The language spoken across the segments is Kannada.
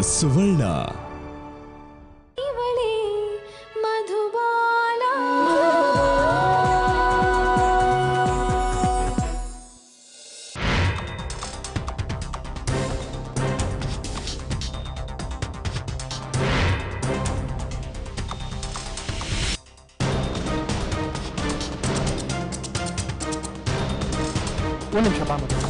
ಸುವರ್ಣ ಇವಳೇ ಮಧುಬಾಲ ಒಂದು ನಿಮಿಷ ಬಾ ಮಧು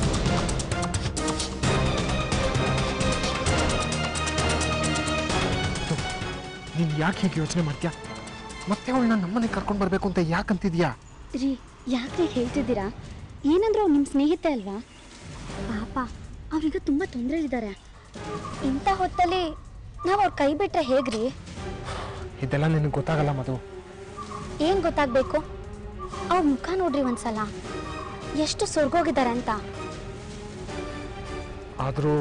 ನೀನು ಯಾಕೆ ಹೀಗೆ ಯೋಚನೆ ಮಾಡ್ತೀಯಾ ಮತ್ತೆ ಅವಳನ್ನ ನಮ್ಮನೆ ಕರ್ಕೊಂಡು ಬರಬೇಕು ಅಂತ ಯಾಕಂತಿದ್ಯಾ ರೀ ಯಾಕ್ರಿ ಹೇಳ್ತಿದ್ದೀರಾ ಏನಂದ್ರೆ ಅವ್ರು ನಿಮ್ಮ ಸ್ನೇಹಿತೆ ಅಲ್ವಾ ಪಾಪ ಅವ್ರೀಗ ತುಂಬ ತೊಂದರೆಲಿದ್ದಾರೆ ಇಂಥ ಹೊತ್ತಲ್ಲಿ ನಾವು ಅವ್ರ ಕೈ ಬಿಟ್ರೆ ಹೇಗ್ರಿ ಇದೆಲ್ಲ ನಿನಗೆ ಗೊತ್ತಾಗಲ್ಲ ಮಧು ಏನು ಗೊತ್ತಾಗಬೇಕು ಅವ್ರ ಮುಖ ನೋಡ್ರಿ ಒಂದ್ಸಲ ಎಷ್ಟು ಸೊರ್ಗೋಗಿದ್ದಾರೆ ಅಂತ ಆದರೂ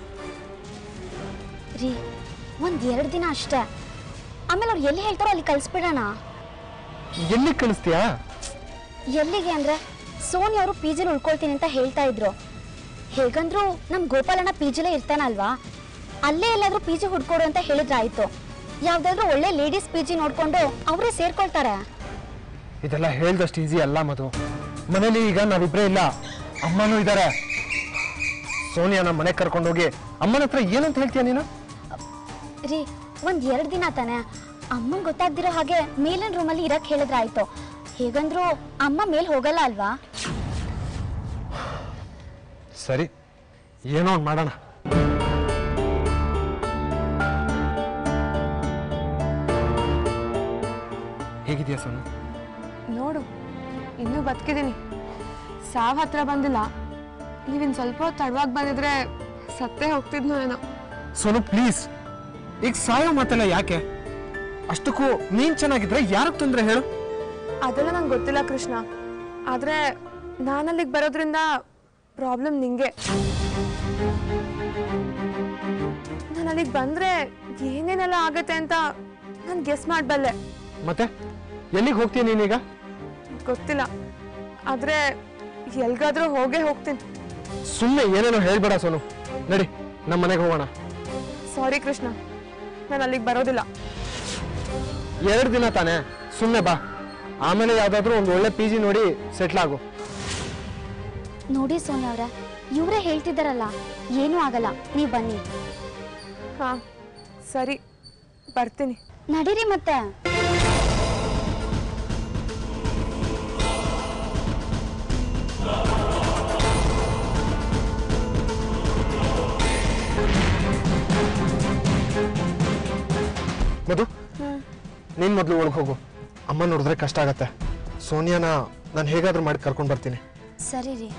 ರೀ ಒಂದು ಎರಡು ದಿನ ಅಷ್ಟೇ ಆಮೇಲೆ ಅವ್ರು ಎಲ್ಲಿ ಹೇಳ್ತಾರೋ ಅಲ್ಲಿ ಕಳಿಸ್ಬಿಡೋಣ ಎಲ್ಲಿ ಕಳಿಸ್ತೀಯಾ ಎಲ್ಲಿಗೆ ಅಂದರೆ ಸೋನಿ ಅವರು ಪಿ ಜಿಲಿ ಉಳ್ಕೊಳ್ತೀನಿ ಅಂತ ಹೇಳ್ತಾ ಇದ್ರು ಹೇಗಂದ್ರು ನಮ್ಮ ಗೋಪಾಲಣ್ಣ ಪಿ ಜಿಲೇ ಇರ್ತಾನಲ್ವಾ ಅಲ್ಲೇ ಎಲ್ಲಾದ್ರೂ ಪಿ ಜಿ ಹುಡ್ಕೊಡು ಅಂತ ಹೇಳಿದ್ರೆ ಆಯ್ತು ಯಾವ್ದಾದ್ರು ಒಳ್ಳೆ ಲೇಡೀಸ್ ಪಿ ಜಿ ನೋಡ್ಕೊಂಡು ಅವರೇ ಸೇರ್ಕೊಳ್ತಾರೆ ಇದೆಲ್ಲ ಹೇಳ್ದಷ್ಟು ಈಸಿ ಅಲ್ಲ ಮಧು ಮನೇಲಿ ಈಗ ನಾವಿಬ್ರೇ ಇಲ್ಲ ಅಮ್ಮನೂ ಇದ್ದಾರೆ ಸೋನಿಯಾನ ಮನೆಗೆ ಕರ್ಕೊಂಡೋಗಿ ಅಮ್ಮನ ಹತ್ರ ಏನಂತ ಹೇಳ್ತೀಯ ನೀನು ರೀ ಒಂದ್ ಎರಡು ದಿನ ತಾನೆ ಅಮ್ಮಂಗ್ ಗೊತ್ತಾಗ್ದಿರೋ ಹಾಗೆ ಮೇಲಿನ ರೂಮಲ್ಲಿ ಇರಕ್ ಹೇಳಿದ್ರೆ ಆಯ್ತು ಹೇಗಂದ್ರು ಅಮ್ಮ ಮೇಲ್ ಹೋಗಲ್ಲ ಅಲ್ವಾ ಸರಿ ಏನೋ ಒಂದು ಮಾಡೋಣ ಹೇಗಿದೆಯಾ ಸೋನು ನೋಡು ಇನ್ನೂ ಬದುಕಿದ್ದೀನಿ ಸಾವ್ ಹತ್ರ ಬಂದಿಲ್ಲ ನೀವಿನ್ ಸ್ವಲ್ಪ ಹೊತ್ತು ತಡವಾಗಿ ಬಂದಿದ್ರೆ ಸತ್ತೇ ಹೋಗ್ತಿದ್ನೋ ಏನೋ ಸೋನು ಪ್ಲೀಸ್ ಈಗ ಸಾಯೋ ಮಾತೆಲ್ಲ ಯಾಕೆ ಅಷ್ಟಕ್ಕೂ ನೀನ್ ಚೆನ್ನಾಗಿದ್ರೆ ಯಾರಿಗೆ ತೊಂದರೆ ಹೇಳು ಅದೆಲ್ಲ ನಂಗೆ ಗೊತ್ತಿಲ್ಲ ಕೃಷ್ಣ ಆದ್ರೆ ನಾನು ಅಲ್ಲಿಗೆ ಬರೋದ್ರಿಂದ ಪ್ರಾಬ್ಲಮ್ ನಿಂಗೆ ನಾನು ಅಲ್ಲಿಗೆ ಬಂದ್ರೆ ಏನೇನೆಲ್ಲ ಆಗತ್ತೆ ಅಂತ ನಾನು ಗೆಸ್ ಮಾಡಬಲ್ಲೆ ಮತ್ತೆ ಎಲ್ಲಿಗೆ ಹೋಗ್ತೀಯ ನೀನೀಗ ಗೊತ್ತಿಲ್ಲ ಆದ್ರೆ ಎಲ್ಗಾದ್ರೂ ಹೋಗೇ ಹೋಗ್ತೀನಿ ಸುಮ್ಮನೆ ಏನೇನೋ ಹೇಳ್ಬೇಡ ಸೋನು ನಡಿ ನಮ್ಮ ಮನೆಗೆ ಹೋಗೋಣ ಸಾರಿ ಕೃಷ್ಣ ನಾನು ಅಲ್ಲಿಗೆ ಬರೋದಿಲ್ಲ ಎರಡು ದಿನ ತಾನೇ ಸುಮ್ಮನೆ ಬಾ ಆಮೇಲೆ ಯಾವ್ದಾದ್ರು ಒಂದು ಒಳ್ಳೆ ಪಿ ಜಿ ನೋಡಿ ಸೆಟ್ಲ್ ಆಗು ನೋಡಿ ಸೋನಿ ಅವ್ರೆ ಇವರೇ ಹೇಳ್ತಿದ್ದಾರಲ್ಲ ಏನೂ ಆಗಲ್ಲ ನೀವು ಬನ್ನಿ ಹಾ ಸರಿ ಬರ್ತೀನಿ ನಡೀರಿ ಮತ್ತೆ ಮಧು ನೀನ್ ಮೊದಲು ಒಳಗೆ ಹೋಗು ಅಮ್ಮ ನೋಡಿದ್ರೆ ಕಷ್ಟ ಆಗತ್ತೆ ಸೋನಿಯಾನ ನಾನು ಹೇಗಾದ್ರೂ ಮಾಡಿ ಕರ್ಕೊಂಡು ಬರ್ತೀನಿ ಸರಿ ರೀ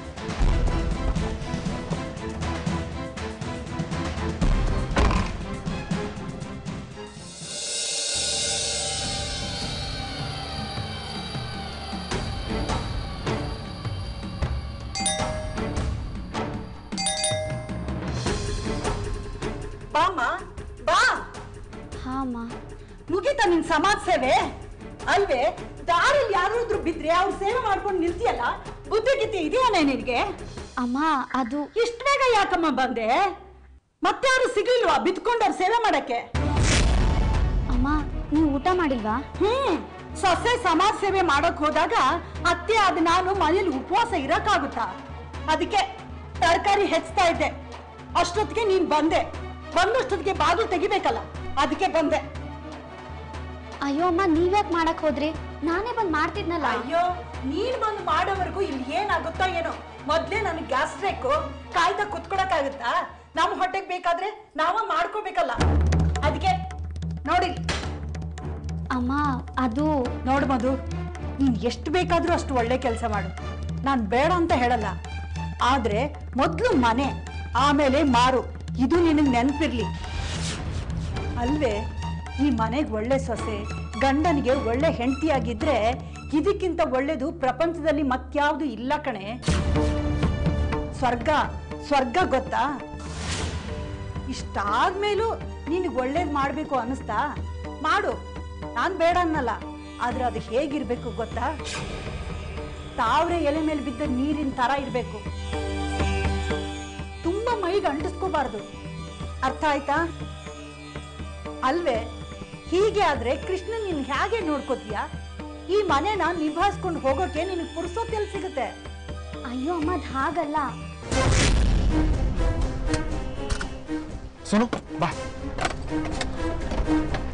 ಬಾಮ್ಮ ಬಾ ಹಾ ಅಮ್ಮ ಮುಗೀತಾ ನಿನ್ ಸಮಾಜ ಸೇವೆ ಅಲ್ವೇ ದಾರಿಲಿ ಯಾರಾದ್ರೂ ಬಿದ್ರೆ ಅವ್ರ ಸೇವೆ ಮಾಡ್ಕೊಂಡು ನಿಲ್ತಿಯಲ್ಲ ಬುದ್ಧಿ ಗಿದ್ದಿ ಇದೆಯಾನೆ ನಿನಗೆ ಅಮ್ಮ ಅದು ಇಷ್ಟ ಬೇಗ ಯಾಕಮ್ಮ ಬಂದೆ ಮತ್ತೆ ಯಾರು ಸಿಗ್ಲಿಲ್ವಾ ಬಿತ್ಕೊಂಡವ್ರ ಸೇವೆ ಮಾಡಕ್ಕೆ ಅಮ್ಮ ನೀವು ಊಟ ಮಾಡಿಲ್ವಾ ಹ್ಮ್ ಸೊಸೆ ಸಮಾಜ ಸೇವೆ ಮಾಡಕ್ ಹೋದಾಗ ಅತ್ತೆ ಆದ ನಾನು ಮನೇಲಿ ಉಪವಾಸ ಇರಕ್ಕಾಗುತ್ತಾ ಅದಕ್ಕೆ ತರಕಾರಿ ಹೆಚ್ಚ್ತಾ ಇದ್ದೆ ಅಷ್ಟೊತ್ತಿಗೆ ನೀನ್ ಬಂದೆ ಬಂದಷ್ಟೊತ್ತಿಗೆ ಬಾಗಿಲು ತೆಗಿಬೇಕಲ್ಲ ಅದಕ್ಕೆ ಬಂದೆ ಅಯ್ಯೋ ಅಮ್ಮ ನೀವ್ಯಾಕೆ ಮಾಡಕ್ ಹೋದ್ರಿ ನಾನೇ ಬಂದ್ ಮಾಡ್ತಿದ್ನಲ್ಲ ಅಯ್ಯೋ ನೀನ್ ಬಂದು ಮಾಡೋವರೆಗೂ ಇಲ್ಲಿ ಏನಾಗುತ್ತೋ ಏನೋ ಮೊದ್ಲೇ ನನಗೆ ಗ್ಯಾಸ್ ಬೇಕು ಕಾಯ್ದ ಕುತ್ಕೊಳಕ್ಕಾಗುತ್ತಾ ನಮ್ಮ ಹೊಟ್ಟೆಗೆ ಬೇಕಾದ್ರೆ ನಾವ ಮಾಡ್ಕೋಬೇಕಲ್ಲ ಅದಕ್ಕೆ ನೋಡಿ ಅಮ್ಮ ಅದು ನೋಡು ಮಧು ನೀನ್ ಎಷ್ಟು ಬೇಕಾದ್ರೂ ಅಷ್ಟು ಒಳ್ಳೆ ಕೆಲಸ ಮಾಡು ನಾನ್ ಬೇಡ ಅಂತ ಹೇಳಲ್ಲ ಆದ್ರೆ ಮೊದ್ಲು ಮನೆ ಆಮೇಲೆ ಮಾರು ಇದು ನಿನಗ್ ನೆನಪಿರ್ಲಿ ಅಲ್ವೇ ಈ ಮನೆಗೆ ಒಳ್ಳೆ ಸೊಸೆ ಗಂಡನಿಗೆ ಒಳ್ಳೆ ಹೆಂಡತಿಯಾಗಿದ್ರೆ ಇದಕ್ಕಿಂತ ಒಳ್ಳೇದು ಪ್ರಪಂಚದಲ್ಲಿ ಮತ್ಯಾವುದು ಇಲ್ಲ ಕಣೆ ಸ್ವರ್ಗ ಸ್ವರ್ಗ ಗೊತ್ತಾ ಇಷ್ಟಾದ್ಮೇಲೂ ನಿನಗೆ ಒಳ್ಳೇದು ಮಾಡಬೇಕು ಅನಿಸ್ತಾ ಮಾಡು ನಾನ್ ಬೇಡ ಅನ್ನಲ್ಲ ಆದ್ರೆ ಅದು ಹೇಗಿರ್ಬೇಕು ಗೊತ್ತಾ ತಾವ್ರೆ ಎಲೆ ಮೇಲೆ ಬಿದ್ದ ನೀರಿನ ತರ ಇರ್ಬೇಕು ತುಂಬಾ ಮೈಗೆ ಅಂಟಿಸ್ಕೋಬಾರ್ದು ಅರ್ಥ ಆಯ್ತಾ ಅಲ್ವೇ ಹೀಗೆ ಆದ್ರೆ ಕೃಷ್ಣ ನೀನ್ ಹೇಗೆ ನೋಡ್ಕೋತೀಯ ಈ ಮನೆನ ನಿಭಾಯಿಸ್ಕೊಂಡು ಹೋಗೋಕೆ ನಿನಗೆ ಪುರ್ಸೊತ್ತೆಲ್ಲಿ ಸಿಗುತ್ತೆ ಅಯ್ಯೋ ಅಮ್ಮ ಅದ್ ಹಾಗಲ್ಲ ಸೋನು ಬಾ